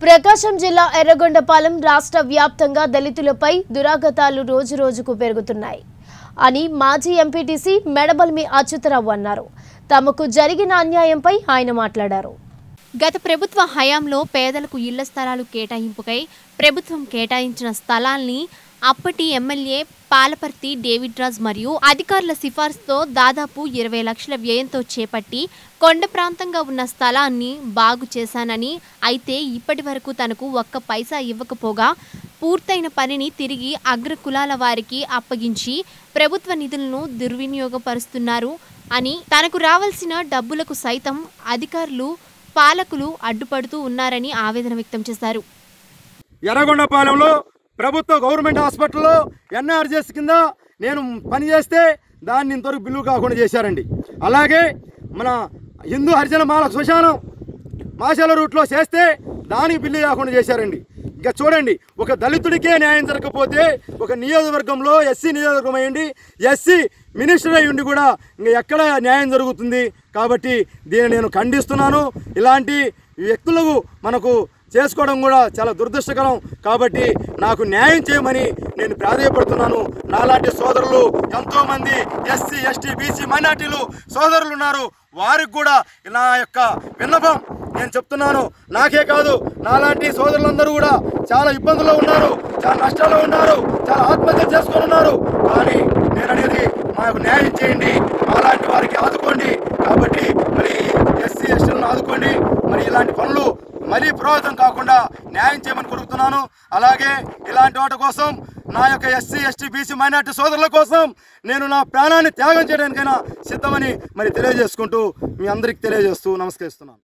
ప్రకాశం జిల్లా ఎర్రగొండపాలెం రాష్ట్ర వ్యాప్తంగా దళితులపై దురాగతాలు రోజురోజుకు పెరుగుతున్నాయి అని మాజీ ఎంపీటీసీ మెడబల్మి అచ్యుతరావు అన్నారు తమకు జరిగిన అన్యాయంపై ఆయన మాట్లాడారు గత ప్రభుత్వ హయాంలో పేదలకు ఇళ్ల స్థలాలు కేటాయింపుకై ప్రభుత్వం కేటాయించిన స్థలాల్ని అప్పటి ఎమ్మెల్యే పాలపర్తి డేవిడ్ రాజ్ మరియు అధికారుల సిఫార్సుతో దాదాపు ఇరవై లక్షల వ్యయంతో చేపట్టి కొండ ప్రాంతంగా ఉన్న స్థలాన్ని బాగు చేశానని అయితే ఇప్పటి వరకు తనకు ఒక్క పైసా ఇవ్వకపోగా పూర్తయిన పనిని తిరిగి అగ్ర కులాల వారికి అప్పగించి ప్రభుత్వ నిధులను దుర్వినియోగపరుస్తున్నారు అని తనకు రావాల్సిన డబ్బులకు సైతం అధికారులు పాలకులు అడ్డుపడుతూ ఉన్నారని ఆవేదన వ్యక్తం చేశారు ఎర్రగొండపాలెంలో ప్రభుత్వ గవర్నమెంట్ హాస్పిటల్లో ఎన్ఆర్జెస్ కింద నేను పనిచేస్తే దాన్ని ఇంతవరకు బిల్లు కాకుండా చేశారండి అలాగే మన హిందూ హరిజన మాల శ్మశానం మాషాల రూట్లో చేస్తే దానికి బిల్లు కాకుండా చేశారండి ఇక చూడండి ఒక దళితుడికే న్యాయం జరగకపోతే ఒక నియోజకవర్గంలో ఎస్సీ నియోజకవర్గం అయ్యండి ఎస్సీ మినిస్టర్ అయి ఉండి కూడా ఇంకా ఎక్కడ న్యాయం జరుగుతుంది కాబట్టి దీన్ని నేను ఖండిస్తున్నాను ఇలాంటి వ్యక్తులకు మనకు చేసుకోవడం కూడా చాలా దురదృష్టకరం కాబట్టి నాకు న్యాయం చేయమని నేను ప్రాధాయపడుతున్నాను నాలాంటి సోదరులు ఎంతోమంది ఎస్సీ ఎస్టీ బీసీ మైనార్టీలు సోదరులు ఉన్నారు వారికి కూడా నా యొక్క విన్నపం నేను చెప్తున్నాను నాకే కాదు నాలాంటి సోదరులందరూ కూడా చాలా ఇబ్బందుల్లో ఉన్నారు చాలా నష్టాల్లో ఉన్నారు చాలా ఆత్మహత్య చేసుకొని ఉన్నారు కానీ నేను అనేది మాకు న్యాయం చేయండి మాలాంటి వారికి ఆదుకోండి కాబట్టి మరి ఎస్సీ ఎస్టీలను ఆదుకోండి మరి ఇలాంటి పనులు మరీ పురోహితం కాకుండా న్యాయం చేయమని కోరుతున్నాను అలాగే ఇలాంటి వాటి కోసం నా యొక్క ఎస్సీ ఎస్టీ బీసీ మైనార్టీ సోదరుల కోసం నేను నా ప్రాణాన్ని త్యాగం చేయడానికైనా సిద్ధమని మరి తెలియజేసుకుంటూ మీ అందరికీ తెలియజేస్తూ నమస్కరిస్తున్నాను